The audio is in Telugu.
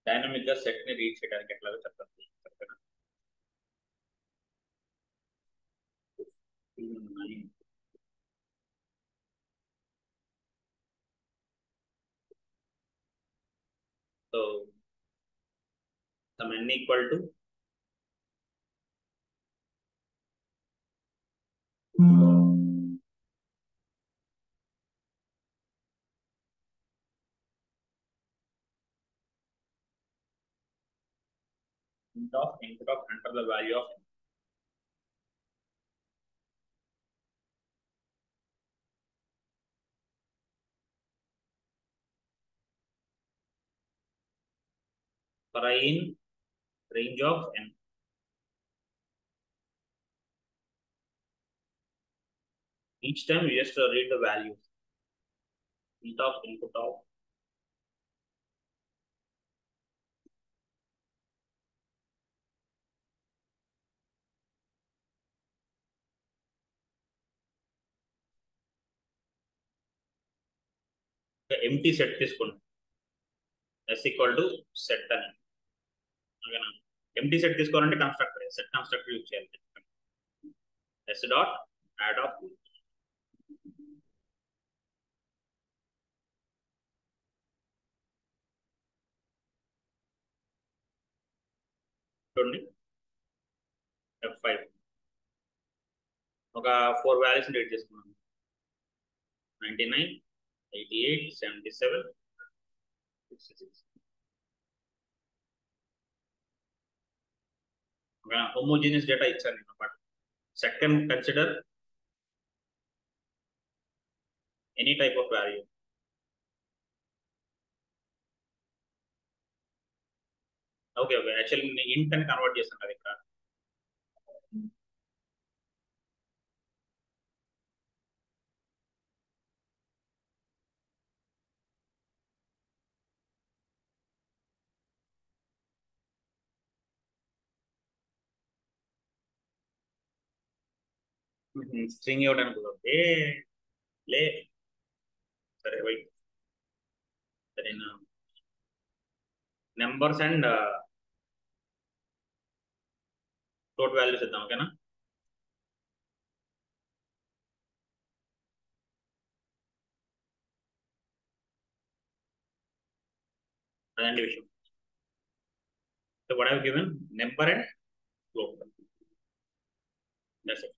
డైనమిక్ గా సెట్ ని రీడ్ చేయడానికి ఎట్లాగో చెప్పండి చెప్పండి so sum n equal to int of input of enter the value of for i in range of n each time you just uh, read the values int of input of empty set తీసుకోండి ఎస్ ఈక్వల్ టు సెట్ అని ఓకేనా ఎంటీ సెట్ తీసుకోవాలంటే కన్స్ట్రక్టర్ సెట్ కన్స్ట్రక్టర్ యూజ్ చేయాలి ఎస్ డాట్ యాడ్ ఆఫ్ చూడండి ఎఫ్ ఫైవ్ ఒక ఫోర్ వాల్యూస్ రీడ్ చేసుకున్నాను ninety nine eighty eight seventy seven sixty six homogeneous data ఇచ్చాను నేను అనమాట set can consider any type of value okay okay actually నేను ఇంట్ అని కన్వర్ట్ చేస్తాను కదా ఇక్కడ స్ట్రింగ్ ఇవ్వడానికి కుదరదు ఏ లే సరే వెయిట్ సరే నెంబర్స్ అండ్ టోట్ వాల్యూస్ ఇద్దాం ఓకేనా అదండి విషయం so what have given number and float that's it